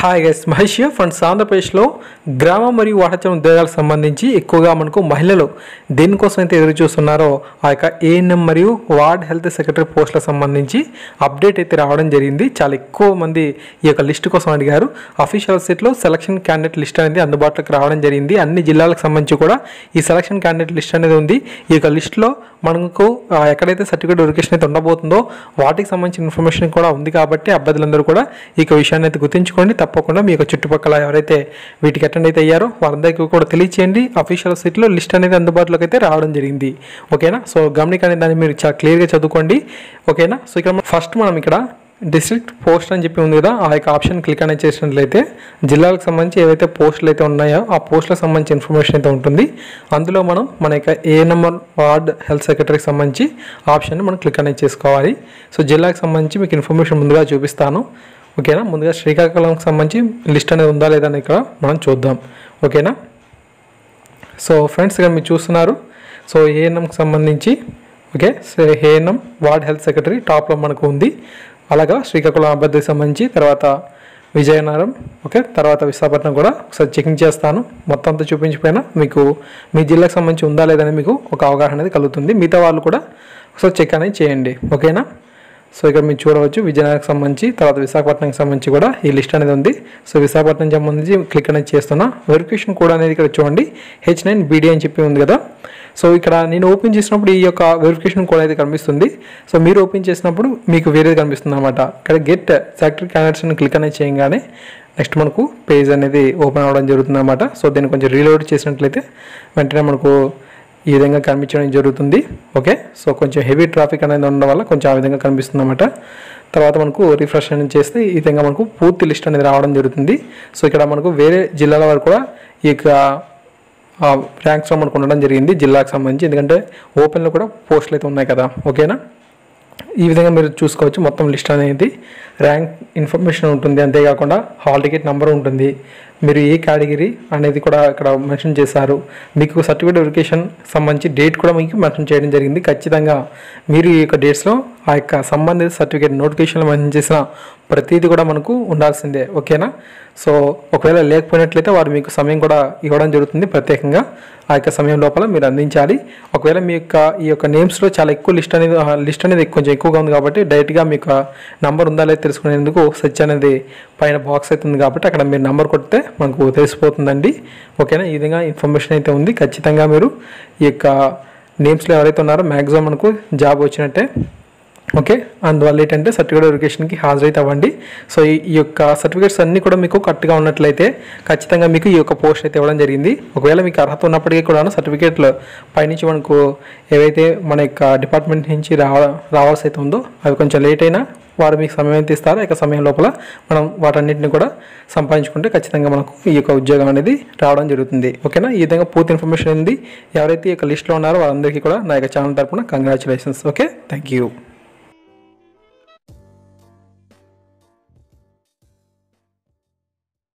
hi guys Mahesh friends ఆంధ్రప్రదేశ్లో గ్రామ మరియు వాహచన ఉద్యోగాలకు సంబంధించి ఎక్కువగా మనకు మహిళలు దేనికోసం అయితే ఎదురు చూస్తున్నారో ఆ యొక్క ఏఎన్ఎం మరియు వార్డ్ హెల్త్ సెక్రటరీ పోస్టులకు సంబంధించి అప్డేట్ అయితే రావడం జరిగింది చాలా ఎక్కువ మంది ఈ యొక్క లిస్ట్ కోసం అడిగారు అఫీషియల్ సైట్లో సెలక్షన్ క్యాండిడేట్ లిస్ట్ అనేది అందుబాటులోకి రావడం జరిగింది అన్ని జిల్లాలకు సంబంధించి కూడా ఈ సెలక్షన్ క్యాండిడేట్ లిస్ట్ అనేది ఉంది ఈ యొక్క లిస్ట్లో మనకు ఆ, ఎక్కడైతే సర్టిఫికేట్ వెరిఫికేషన్ అయితే ఉండబోతుందో వాటికి సంబంధించిన ఇన్ఫర్మేషన్ కూడా ఉంది కాబట్టి అభ్యర్థులందరూ కూడా ఈ యొక్క విషయాన్ని అయితే గుర్తుంచుకోండి తప్పకుండా మీ యొక్క చుట్టుపక్కల ఎవరైతే వీటికి అటెండ్ అయితే అయ్యారో వారందరికీ కూడా తెలియచేయండి అఫీషియల్ సైట్లో లిస్ట్ అనేది అందుబాటులోకి అయితే రావడం జరిగింది ఓకేనా సో గమనికనే దాన్ని మీరు చాలా క్లియర్గా చదువుకోండి ఓకేనా సో ఇక్కడ ఫస్ట్ మనం ఇక్కడ డిస్ట్రిక్ట్ పోస్ట్ అని చెప్పి ఉంది కదా ఆ యొక్క ఆప్షన్ క్లిక్ అనేది చేసినట్లయితే జిల్లాలకు సంబంధించి ఏవైతే పోస్టులు అయితే ఉన్నాయో ఆ పోస్టులకు సంబంధించి ఇన్ఫర్మేషన్ అయితే ఉంటుంది అందులో మనం మన యొక్క ఏ నెంబర్ వార్డ్ హెల్త్ సెక్రటరీకి సంబంధించి ఆప్షన్ మనం క్లిక్ అనేది చేసుకోవాలి సో జిల్లాకు సంబంధించి మీకు ఇన్ఫర్మేషన్ ముందుగా చూపిస్తాను ఓకేనా ముందుగా శ్రీకాకుళంకి సంబంధించి లిస్ట్ అనేది ఉందా లేదా అని ఇక్కడ మనం చూద్దాం ఓకేనా సో ఫ్రెండ్స్ ఇక్కడ మీరు చూస్తున్నారు సో ఏఎన్ఎంకి సంబంధించి okay so ANM ward health secretary టాప్లో మనకు ఉంది అలాగా శ్రీకాకుళం అభ్యర్థికి సంబంధించి తర్వాత విజయనగరం ఓకే తర్వాత విశాఖపట్నం కూడా ఒకసారి చెకింగ్ చేస్తాను మొత్తం అంతా చూపించిపోయినా మీకు మీ జిల్లాకు సంబంధించి ఉందా లేదని మీకు ఒక అవగాహన అనేది కలుగుతుంది మిగతా వాళ్ళు కూడా ఒకసారి చెక్ అనేది చేయండి ఓకేనా సో ఇక్కడ మీరు చూడవచ్చు విజయనగరంకి సంబంధించి తర్వాత విశాఖపట్నంకి సంబంధించి కూడా ఈ లిస్ట్ అనేది ఉంది సో విశాఖపట్నం సంబంధించి క్లిక్ అనేది చేస్తున్నా వెరిఫికేషన్ కోడ్ అనేది ఇక్కడ చూడండి హెచ్ నైన్ బీడీ అని చెప్పి ఉంది కదా సో ఇక్కడ నేను ఓపెన్ చేసినప్పుడు ఈ యొక్క వెరిఫికేషన్ కోడ్ అయితే కనిపిస్తుంది సో మీరు ఓపెన్ చేసినప్పుడు మీకు వేరేది కనిపిస్తుంది అనమాట ఇక్కడ గెట్ సెక్టరీ క్యాండిడేట్స్ క్లిక్ అనేది చేయగానే నెక్స్ట్ మనకు పేజ్ అనేది ఓపెన్ అవ్వడం జరుగుతుంది అనమాట సో దీన్ని కొంచెం రీలోడ్ చేసినట్లయితే వెంటనే మనకు ఈ విధంగా కనిపించడం జరుగుతుంది ఓకే సో కొంచెం హెవీ ట్రాఫిక్ అనేది ఉండడం వల్ల కొంచెం ఆ విధంగా కనిపిస్తుంది అనమాట తర్వాత మనకు రిఫ్రెష్ అనేది చేస్తే ఈ విధంగా మనకు పూర్తి లిస్ట్ అనేది రావడం జరుగుతుంది సో ఇక్కడ మనకు వేరే జిల్లాల వరకు కూడా ఈ యొక్క ర్యాంక్స్లో మనకు ఉండడం జరిగింది జిల్లాకు సంబంధించి ఎందుకంటే ఓపెన్లో కూడా పోస్టులు అయితే ఉన్నాయి కదా ఓకేనా ఈ విధంగా మీరు చూసుకోవచ్చు మొత్తం లిస్ట్ అనేది ర్యాంక్ ఇన్ఫర్మేషన్ ఉంటుంది అంతేకాకుండా హాల్ టికెట్ నెంబర్ ఉంటుంది మీరు ఏ కేటగిరీ అనేది కూడా ఇక్కడ మెన్షన్ చేశారు మీకు సర్టిఫికేట్ వెరిఫికేషన్ సంబంధించి డేట్ కూడా మీకు మెన్షన్ చేయడం జరిగింది ఖచ్చితంగా మీరు ఈ యొక్క డేట్స్లో ఆ యొక్క సంబంధిత సర్టిఫికేట్ నోటిఫికేషన్లో మెన్షన్ చేసిన ప్రతిదీ కూడా మనకు ఉండాల్సిందే ఓకేనా సో ఒకవేళ లేకపోయినట్లయితే వారు మీకు సమయం కూడా ఇవ్వడం జరుగుతుంది ప్రత్యేకంగా ఆ యొక్క సమయం లోపల మీరు అందించాలి ఒకవేళ మీ యొక్క ఈ యొక్క నేమ్స్లో చాలా ఎక్కువ లిస్ట్ అనేది లిస్ట్ అనేది కొంచెం ఎక్కువగా ఉంది కాబట్టి డైరెక్ట్గా మీకు నంబర్ ఉందా లేదా తెలుసుకునేందుకు సెర్చ్ అనేది పైన బాక్స్ అయితే ఉంది కాబట్టి అక్కడ మీరు నంబర్ కొడితే మనకు తెలిసిపోతుందండి ఓకేనా ఈ విధంగా ఇన్ఫర్మేషన్ అయితే ఉంది ఖచ్చితంగా మీరు ఈ యొక్క నేమ్స్లో ఎవరైతే ఉన్నారో మ్యాక్సిమం మనకు జాబ్ వచ్చినట్టే ఓకే అందువల్ల ఏంటంటే సర్టిఫికేట్ వెరిఫికేషన్కి హాజరైతే అవ్వండి సో ఈ ఈ యొక్క సర్టిఫికేట్స్ అన్నీ కూడా మీకు కరెక్ట్గా ఉన్నట్లయితే ఖచ్చితంగా మీకు ఈ యొక్క పోస్ట్ అయితే ఇవ్వడం జరిగింది ఒకవేళ మీకు అర్హత ఉన్నప్పటికీ కూడా సర్టిఫికేట్లు పైనుంచి మనకు ఏవైతే మన యొక్క డిపార్ట్మెంట్ నుంచి రావ రావాల్సి అయితే ఉందో అవి కొంచెం లేట్ అయినా వారు మీకు సమయం అయితే ఇస్తారు ఆ యొక్క సమయం లోపల మనం వాటన్నిటిని కూడా సంపాదించుకుంటే ఖచ్చితంగా మనకు ఈ యొక్క ఉద్యోగం అనేది రావడం జరుగుతుంది ఓకేనా ఈ విధంగా పూర్తి ఇన్ఫర్మేషన్ ఉంది ఎవరైతే ఈ యొక్క లిస్ట్లో ఉన్నారో వారందరికీ కూడా నా యొక్క ఛానల్ తరపున కంగ్రాచులేషన్స్ ఓకే థ్యాంక్ యూ